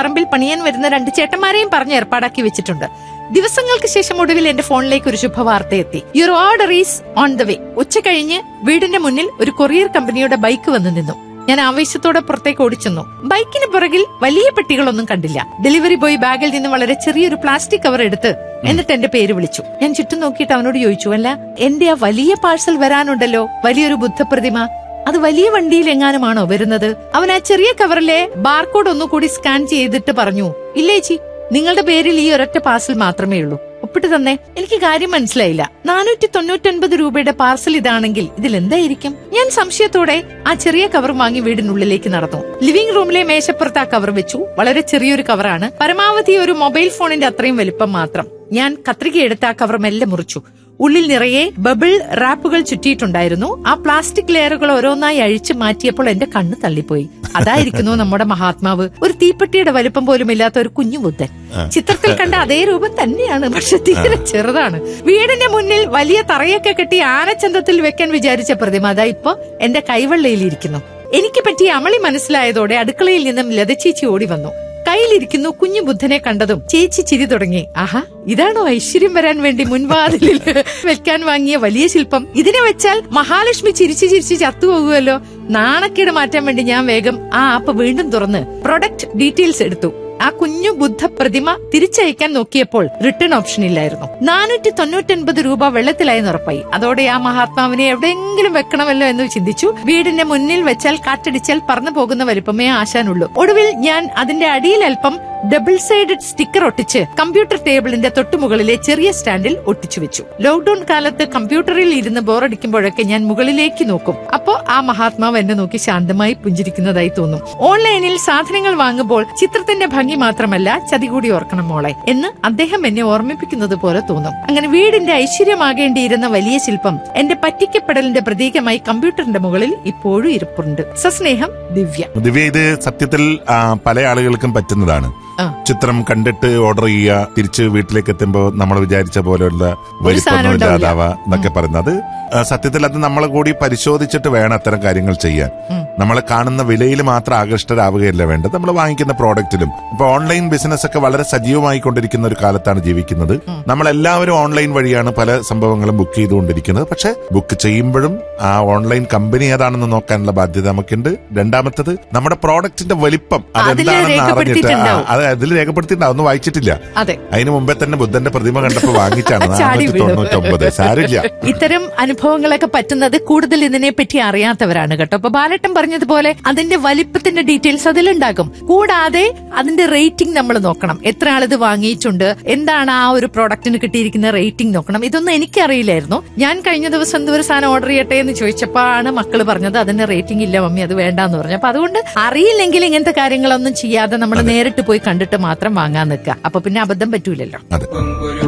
പറമ്പിൽ പണിയാൻ വരുന്ന രണ്ട് ചേട്ടന്മാരെയും പറഞ്ഞ് ഏർപ്പാടാക്കി വെച്ചിട്ടുണ്ട് ദിവസങ്ങൾക്ക് ശേഷം ഒടുവിൽ എന്റെ ഫോണിലേക്ക് ഒരു ശുഭവാർത്ത എത്തി your order is on the way ഉച്ച കഴിഞ്ഞ് വീടിന്റെ മുന്നിൽ ഒരു കൊറിയർ കമ്പനിയുടെ ബൈക്ക് വന്നു നിന്നു ഞാൻ ആവേശത്തോടെ പുറത്തേക്ക് ഓടിച്ചെന്നു ബൈക്കിന് പുറകിൽ വലിയ പെട്ടികളൊന്നും കണ്ടില്ല ഡെലിവറി ബോയ് ബാഗിൽ നിന്ന് വളരെ ചെറിയൊരു പ്ലാസ്റ്റിക് കവർ എടുത്ത് എന്നിട്ട് എന്റെ പേര് വിളിച്ചു ഞാൻ ചുറ്റും നോക്കിയിട്ട് അവനോട് ചോദിച്ചു അല്ല എന്റെ ആ വലിയ പാഴ്സൽ വരാനുണ്ടല്ലോ വലിയൊരു ബുദ്ധപ്രതിമ അത് വലിയ വണ്ടിയിൽ എങ്ങാനുമാണോ വരുന്നത് അവൻ ആ ചെറിയ കവറിലെ ബാർകോഡ് ഒന്നുകൂടി സ്കാൻ ചെയ്തിട്ട് പറഞ്ഞു ഇല്ലേച്ചി നിങ്ങളുടെ പേരിൽ ഈ ഒരൊറ്റ പാർസൽ മാത്രമേ ഉള്ളൂ ഒപ്പിട്ട് തന്നെ എനിക്ക് കാര്യം മനസ്സിലായില്ല നാനൂറ്റി തൊണ്ണൂറ്റൊൻപത് രൂപയുടെ പാർസൽ ഇതാണെങ്കിൽ ഇതിൽ എന്തായിരിക്കും ഞാൻ സംശയത്തോടെ ആ ചെറിയ കവർ വാങ്ങി വീടിനുള്ളിലേക്ക് നടന്നു ലിവിംഗ് റൂമിലെ മേശപ്പുറത്ത് ആ കവർ വെച്ചു വളരെ ചെറിയൊരു കവറാണ് പരമാവധി ഒരു മൊബൈൽ ഫോണിന്റെ അത്രയും വലിപ്പം മാത്രം ഞാൻ കത്രിക എടുത്ത് ആ കവർ മെല്ലെ മുറിച്ചു ഉള്ളിൽ നിറയെ ബബിൾ റാപ്പുകൾ ചുറ്റിയിട്ടുണ്ടായിരുന്നു ആ പ്ലാസ്റ്റിക് ലെയറുകൾ ഓരോന്നായി അഴിച്ചു മാറ്റിയപ്പോൾ എന്റെ കണ്ണ് തള്ളിപ്പോയി അതായിരിക്കുന്നു നമ്മുടെ മഹാത്മാവ് ഒരു തീപ്പെട്ടിയുടെ വലിപ്പം പോലും ഇല്ലാത്ത ഒരു കുഞ്ഞു ബുദ്ധൻ ചിത്രത്തിൽ കണ്ട അതേ രൂപം തന്നെയാണ് പക്ഷെ തീരെ ചെറുതാണ് വീടിന്റെ മുന്നിൽ വലിയ തറയൊക്കെ കെട്ടി ആനച്ചന്തത്തിൽ വെക്കാൻ വിചാരിച്ച പ്രതിമ അതാ ഇപ്പൊ എന്റെ കൈവെള്ളയിലിരിക്കുന്നു എനിക്ക് പറ്റിയ അമളി മനസ്സിലായതോടെ അടുക്കളയിൽ നിന്നും ലതച്ചേച്ചി ഓടി വന്നു കയ്യിലിരിക്കുന്നു കുഞ്ഞു ബുദ്ധനെ കണ്ടതും ചേച്ചി ചിരി തുടങ്ങി ആഹാ ഇതാണോ ഐശ്വര്യം വരാൻ വേണ്ടി മുൻവാതിലിൽ വെക്കാൻ വാങ്ങിയ വലിയ ശില്പം ഇതിനെ വെച്ചാൽ മഹാലക്ഷ്മി ചിരിച്ചു ചിരിച്ച് ചത്തുപോകുമല്ലോ നാണക്കേട് മാറ്റാൻ വേണ്ടി ഞാൻ വേഗം ആ ആപ്പ് വീണ്ടും തുറന്ന് പ്രൊഡക്റ്റ് ഡീറ്റെയിൽസ് എടുത്തു ആ കുഞ്ഞു ബുദ്ധ പ്രതിമ തിരിച്ചയക്കാൻ നോക്കിയപ്പോൾ റിട്ടേൺ ഓപ്ഷൻ ഇല്ലായിരുന്നു നാനൂറ്റി തൊണ്ണൂറ്റൊൻപത് രൂപ വെള്ളത്തിലായി ഉറപ്പായി അതോടെ ആ മഹാത്മാവിനെ എവിടെയെങ്കിലും വെക്കണമല്ലോ എന്ന് ചിന്തിച്ചു വീടിന്റെ മുന്നിൽ വെച്ചാൽ കാറ്റടിച്ചാൽ പറന്നു പോകുന്ന വലിപ്പമേ ആശാനുള്ളൂ ഒടുവിൽ ഞാൻ അതിന്റെ അടിയിൽ അല്പം ഡബിൾ സൈഡഡ് സ്റ്റിക്കർ ഒട്ടിച്ച് കമ്പ്യൂട്ടർ ടേബിളിന്റെ തൊട്ടുമുകളിലെ ചെറിയ സ്റ്റാൻഡിൽ ഒട്ടിച്ചു വെച്ചു ലോക്ഡൌൺ കാലത്ത് കമ്പ്യൂട്ടറിൽ ഇരുന്ന് ബോറടിക്കുമ്പോഴൊക്കെ ഞാൻ മുകളിലേക്ക് നോക്കും അപ്പോ ആ മഹാത്മാവ് എന്നെ നോക്കി ശാന്തമായി പുഞ്ചിരിക്കുന്നതായി തോന്നും ഓൺലൈനിൽ സാധനങ്ങൾ വാങ്ങുമ്പോൾ ചിത്രത്തിന്റെ ഭംഗി മാത്രമല്ല ചതി കൂടി ഓർക്കണം മോളെ എന്ന് അദ്ദേഹം എന്നെ ഓർമ്മിപ്പിക്കുന്നത് പോലെ തോന്നും അങ്ങനെ വീടിന്റെ ഐശ്വര്യമാകേണ്ടിയിരുന്ന വലിയ ശില്പം എന്റെ പറ്റിക്കപ്പെടലിന്റെ പ്രതീകമായി കമ്പ്യൂട്ടറിന്റെ മുകളിൽ ഇപ്പോഴും ഇരിപ്പുണ്ട് സസ്നേഹം ദിവ്യ ദിവ്യ ഇത് സത്യത്തിൽ ആ, പല ആളുകൾക്കും പറ്റുന്നതാണ് ആ. ചിത്രം കണ്ടിട്ട് ഓർഡർ ചെയ്യുക തിരിച്ച് വീട്ടിലേക്ക് എത്തുമ്പോൾ നമ്മൾ വിചാരിച്ച പോലെയുള്ള സാധനം വലിപ്പമൊന്നും ഉണ്ടാവില്ല. ഇല്ലാതാവുക എന്നൊക്കെ പറയുന്നത് ആ, സത്യത്തിൽ അത് നമ്മൾ കൂടി പരിശോധിച്ചിട്ട് വേണം അത്തരം കാര്യങ്ങൾ ചെയ്യാൻ നമ്മൾ കാണുന്ന വിലയിൽ മാത്രം ആകൃഷ്ടരാവുകയല്ല വേണ്ടത് നമ്മൾ വാങ്ങിക്കുന്ന പ്രോഡക്റ്റിലും ഇപ്പൊ ഓൺലൈൻ ബിസിനസ് ഒക്കെ വളരെ സജീവമായി കൊണ്ടിരിക്കുന്ന ഒരു കാലത്താണ് ജീവിക്കുന്നത് നമ്മൾ എല്ലാവരും ഓൺലൈൻ വഴിയാണ് പല സംഭവങ്ങളും ബുക്ക് ചെയ്തുകൊണ്ടിരിക്കുന്നത് പക്ഷെ ബുക്ക് ചെയ്യുമ്പോഴും ആ ഓൺലൈൻ കമ്പനി ഏതാണെന്ന് നോക്കാനുള്ള ബാധ്യത നമുക്കുണ്ട് രണ്ടാമത്തത് നമ്മുടെ പ്രോഡക്റ്റിന്റെ വലിപ്പം അതില് അതെന്താണെന്ന് അറിഞ്ഞിട്ട് ആ, രേഖപ്പെടുത്തിയിട്ടുണ്ടാവും. അത് അതിൽ രേഖപ്പെടുത്തിയിട്ടുണ്ടാവും ഒന്നും വായിച്ചിട്ടില്ല അതെ അതിന് മുമ്പേ തന്നെ ബുദ്ധന്റെ പ്രതിമ കണ്ടപ്പോ വാങ്ങിച്ചാണ് ചാടി നാനൂറ്റി വീണു. തൊണ്ണൂറ്റൊമ്പത് സാരില്ല ഇത്തരം അനുഭവങ്ങളൊക്കെ പറ്റുന്നത് കൂടുതൽ ഇതിനെ പറ്റി അറിയാത്തവരാണ് കേട്ടോ അപ്പൊ ബാലട്ടൻ പറഞ്ഞതുപോലെ അതിന്റെ വലിപ്പത്തിന്റെ ഡീറ്റെയിൽസ് അതിലുണ്ടാകും കൂടാതെ അതിന്റെ റേറ്റിംഗ് നമ്മൾ നോക്കണം എത്ര ആളിത് വാങ്ങിയിട്ടുണ്ട് എന്താണ് ആ ഒരു പ്രോഡക്റ്റിന് കിട്ടിയിരിക്കുന്ന റേറ്റിംഗ് നോക്കണം ഇതൊന്നും എനിക്കറിയില്ലായിരുന്നു ഞാൻ കഴിഞ്ഞ ദിവസം എന്തോ ഒരു സാധനം ഓർഡർ ചെയ്യട്ടെ എന്ന് ചോദിച്ചപ്പോഴാണ് മക്കൾ പറഞ്ഞത് അതിന് റേറ്റിംഗ് ഇല്ല മമ്മി അത് വേണ്ടാന്ന് പറഞ്ഞു അപ്പൊ അതുകൊണ്ട് അറിയില്ലെങ്കിൽ ഇങ്ങനത്തെ കാര്യങ്ങളൊന്നും ചെയ്യാതെ നമ്മൾ നേരിട്ട് പോയി കണ്ടിട്ട് മാത്രം വാങ്ങാൻ നിൽക്കുക അപ്പൊ പിന്നെ അബദ്ധം പറ്റൂലല്ലോ അതെ ഒരു